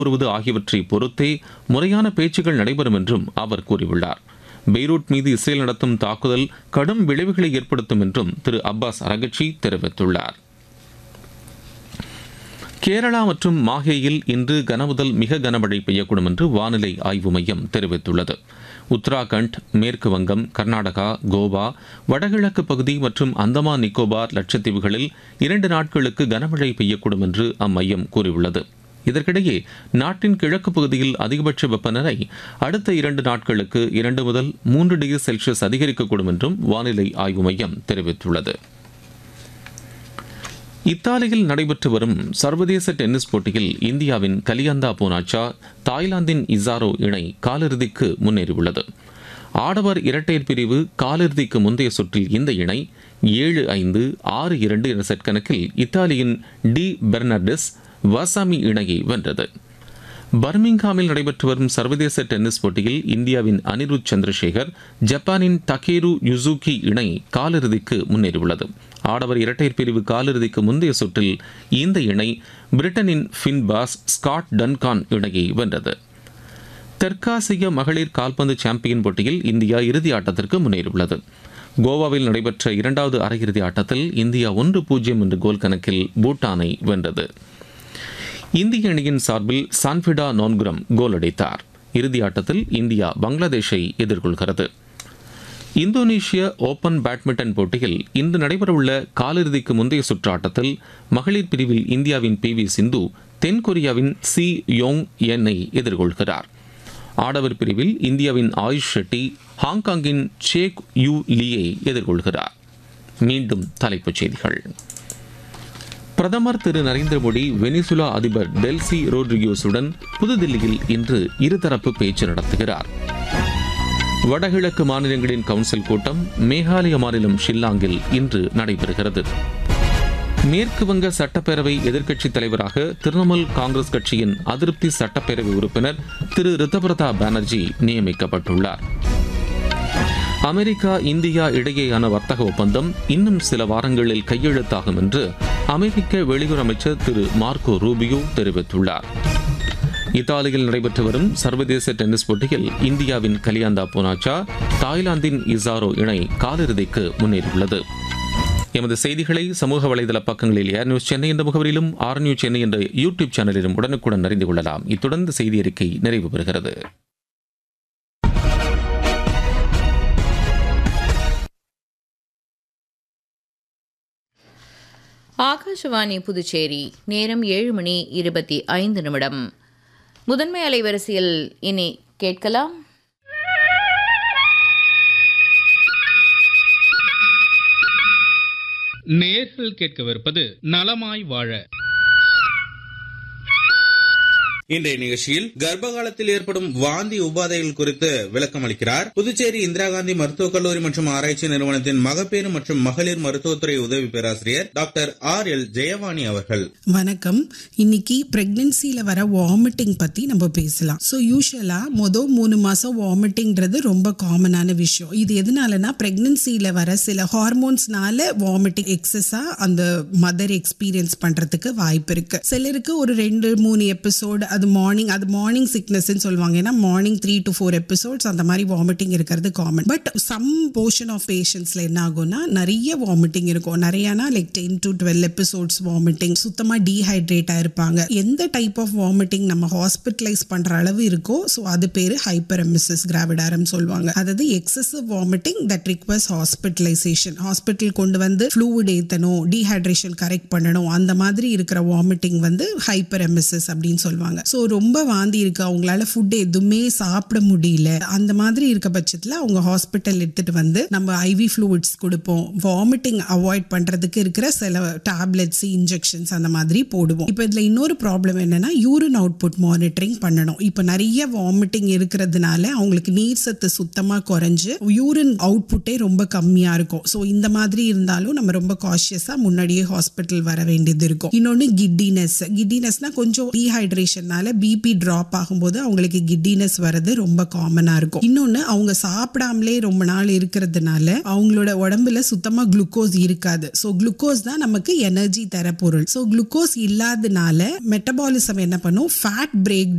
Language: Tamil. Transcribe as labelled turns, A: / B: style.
A: வருவது ஆகியவற்றை பொறுத்தே முறையான பேச்சுக்கள் நடைபெறும் என்றும் அவர் கூறியுள்ளார் பெய்ரூட் மீது இஸ்ரேல் நடத்தும் தாக்குதல் கடும் விளைவுகளை ஏற்படுத்தும் என்றும் திரு அப்பாஸ் அரகச்சி தெரிவித்துள்ளார் கேரளா மற்றும் மாஹேயில் இன்று கனமுதல் மிக கனமழை பெய்யக்கூடும் என்று வானிலை ஆய்வு மையம் தெரிவித்துள்ளது உத்தராகண்ட் மேற்கு வங்கம் கர்நாடகா கோவா வடகிழக்கு பகுதி மற்றும் அந்தமான் நிக்கோபார் லட்சத்தீவுகளில் இரண்டு நாட்களுக்கு கனமழை பெய்யக்கூடும் என்று அம்மையம் கூறியுள்ளது இதற்கிடையே நாட்டின் கிழக்கு பகுதியில் அதிகபட்ச வெப்பநிலை அடுத்த இரண்டு நாட்களுக்கு இரண்டு முதல் மூன்று டிகிரி செல்சியஸ் அதிகரிக்கக்கூடும் என்றும் வானிலை ஆய்வு மையம் தெரிவித்துள்ளது இத்தாலியில் நடைபெற்று வரும் சர்வதேச டென்னிஸ் போட்டியில் இந்தியாவின் கலியந்தா போனாச்சா தாய்லாந்தின் இசாரோ இணை காலிறுதிக்கு முன்னேறியுள்ளது ஆடவர் இரட்டையர் பிரிவு காலிறுதிக்கு முந்தைய சுற்றில் இந்த இணை ஏழு ஐந்து ஆறு இரண்டு என்ற செட் கணக்கில் இத்தாலியின் டி பெர்னார்டஸ் வாசாமி இணையை வென்றது பர்மிங்ஹாமில் நடைபெற்று வரும் சர்வதேச டென்னிஸ் போட்டியில் இந்தியாவின் அனிருத் சந்திரசேகர் ஜப்பானின் டகேரு யுசுகி இணை காலிறுதிக்கு முன்னேறியுள்ளது ஆடவர் இரட்டையர் பிரிவு காலிறுதிக்கு முந்தைய சுற்றில் இந்த இணை பிரிட்டனின் ஃபின்பாஸ் ஸ்காட் டன்கான் இணையை வென்றது தெற்காசிய மகளிர் கால்பந்து சாம்பியன் போட்டியில் இந்தியா இறுதி ஆட்டத்திற்கு முன்னேறியுள்ளது கோவாவில் நடைபெற்ற இரண்டாவது அரையிறுதி ஆட்டத்தில் இந்தியா ஒன்று பூஜ்ஜியம் என்ற கோல் கணக்கில் பூட்டானை வென்றது இந்திய அணியின் சார்பில் சான்ஃபிடா நோன்குரம் கோல் அடித்தார் இறுதி ஆட்டத்தில் இந்தியா பங்களாதேஷை எதிர்கொள்கிறது இந்தோனேஷிய ஓபன் பேட்மிண்டன் போட்டியில் இன்று நடைபெறவுள்ள காலிறுதிக்கு முந்தைய சுற்று ஆட்டத்தில் மகளிர் பிரிவில் இந்தியாவின் பி வி சிந்து தென்கொரியாவின் சி யோங் என்னை எதிர்கொள்கிறார் ஆடவர் பிரிவில் இந்தியாவின் ஆயுஷ் ஷெட்டி ஹாங்காங்கின் சேக் யூ லீயை எதிர்கொள்கிறார் மீண்டும் தலைப்புச் செய்திகள் பிரதமர் திரு நரேந்திர மோடி வெனிசுலா அதிபர் டெல்சி ரோட்ரிகோஸுடன் புதுதில்லியில் இன்று இருதரப்பு பேச்சு நடத்துகிறார் வடகிழக்கு மாநிலங்களின் கவுன்சில் கூட்டம் மேகாலய மாநிலம் ஷில்லாங்கில் இன்று நடைபெறுகிறது மேற்கு வங்க சட்டப்பேரவை எதிர்க்கட்சித் தலைவராக திரிணாமுல் காங்கிரஸ் கட்சியின் அதிருப்தி சட்டப்பேரவை உறுப்பினர் திரு ரித்தபிரதா பானர்ஜி நியமிக்கப்பட்டுள்ளார் அமெரிக்கா இந்தியா இடையேயான வர்த்தக ஒப்பந்தம் இன்னும் சில வாரங்களில் கையெழுத்தாகும் என்று அமெரிக்க வெளியுறவு அமைச்சர் திரு மார்க்கோ ரூபியோ தெரிவித்துள்ளார் இத்தாலியில் நடைபெற்று வரும் சர்வதேச டென்னிஸ் போட்டியில் இந்தியாவின் கலியாந்தா போனாச்சா தாய்லாந்தின் இசாரோ இணை காலிறுதிக்கு முன்னேறியுள்ளது எமது செய்திகளை சமூக வலைதள பக்கங்களில் ஏர் நியூஸ் சென்னை என்ற முகவரியிலும் ஆர் நியூஸ் சென்னை என்ற யூடியூப் சேனலிலும் உடனுக்குடன் அறிந்து கொள்ளலாம் இத்துடன் இந்த செய்தி அறிக்கை நிறைவு பெறுகிறது
B: ஆகாஷவாணி புதுச்சேரி நேரம் ஏழு மணி இருபத்தி ஐந்து நிமிடம் முதன்மை அலைவரிசையில் இனி கேட்கலாம்
C: நேர்கள் கேட்கவிருப்பது நலமாய் வாழ
D: இன்றைய நிகழ்ச்சியில் கர்ப்ப காலத்தில் ஏற்படும் வாந்தி உபாதைகள் குறித்து விளக்கம் அளிக்கிறார் புதுச்சேரி இந்திரா காந்தி மருத்துவக் கல்லூரி மற்றும் ஆராய்ச்சி நிறுவனத்தின் மகப்பேறு மற்றும் மகளிர் மருத்துவத்துறை உதவி பேராசிரியர் டாக்டர் ஆர் எல் ஜெயவாணி அவர்கள்
E: வணக்கம் இன்னைக்கு பிரெக்னன்சில வர வாமிட்டிங் பத்தி நம்ம பேசலாம் ஸோ யூஸ்வலா மொதல் மூணு மாசம் வாமிட்டிங்கிறது ரொம்ப காமனான விஷயம் இது எதனாலனா பிரெக்னன்சில வர சில ஹார்மோன்ஸ்னால வாமிட்டிங் எக்ஸஸா அந்த மதர் எக்ஸ்பீரியன்ஸ் பண்றதுக்கு வாய்ப்பு இருக்கு சிலருக்கு ஒரு ரெண்டு மூணு எபிசோடு அது மார்னிங் அது மார்னிங் சிக்னஸ்ன்னு சொல்லுவாங்க ஏன்னா morning three to four episodes அந்த மாதிரி வாமிட்டிங் இருக்கிறது common but some portion of பேஷண்ட்ஸ்ல என்ன ஆகும்னா நிறைய வாமிட்டிங் இருக்கும் நிறையனா like ten to twelve episodes vomiting சுத்தமா டீஹைட்ரேட்டா இருப்பாங்க எந்த டைப் ஆஃப் வாமிட்டிங் நம்ம ஹாஸ்பிட்டலைஸ் பண்ற அளவு இருக்கோ ஸோ அது பேரு ஹைப்பர் எமிசஸ் கிராவிடாரம் சொல்லுவாங்க அதாவது excessive vomiting that request hospitalisation hospital கொண்டு வந்து ஃப்ளூயிட் ஏற்றணும் டீஹைட்ரேஷன் கரெக்ட் பண்ணணும் அந்த மாதிரி இருக்கிற வாமிட்டிங் வந்து ஹைப்பர் எமிசஸ் அப்படின்னு சொல்லுவாங்க ஸோ ரொம்ப வாந்தி இருக்கு அவங்களால ஃபுட் எதுவுமே சாப்பிட முடியல அந்த மாதிரி இருக்க பட்சத்தில் அவங்க ஹாஸ்பிட்டல் எடுத்துட்டு வந்து நம்ம ஐவி ஃப்ளூயிட்ஸ் கொடுப்போம் வாமிட்டிங் அவாய்ட் பண்றதுக்கு இருக்கிற சில டேப்லெட்ஸ் இன்ஜெக்ஷன்ஸ் அந்த மாதிரி போடுவோம் இப்போ இதுல இன்னொரு ப்ராப்ளம் என்னன்னா யூரின் அவுட்புட் மானிட்டரிங் பண்ணணும் இப்போ நிறைய வாமிட்டிங் இருக்கிறதுனால அவங்களுக்கு நீர் சத்து சுத்தமா குறைஞ்சு யூரின் அவுட்புட்டே ரொம்ப கம்மியா இருக்கும் ஸோ இந்த மாதிரி இருந்தாலும் நம்ம ரொம்ப காஷியஸா முன்னாடியே ஹாஸ்பிட்டல் வர வேண்டியது இருக்கும் இன்னொன்னு கிட்டினஸ் கிட்டினஸ்னா கொஞ்சம் டீஹைட்ரேஷன் இருக்கிறதுனால பிபி டிராப் ஆகும்போது அவங்களுக்கு கிட்டினஸ் வர்றது ரொம்ப காமனா இருக்கும் இன்னொன்னு அவங்க சாப்பிடாமலே ரொம்ப நாள் இருக்கிறதுனால அவங்களோட உடம்புல சுத்தமா குளுக்கோஸ் இருக்காது ஸோ குளுக்கோஸ் தான் நமக்கு எனர்ஜி தர பொருள் ஸோ குளுக்கோஸ் இல்லாதனால மெட்டபாலிசம் என்ன பண்ணும் ஃபேட் பிரேக்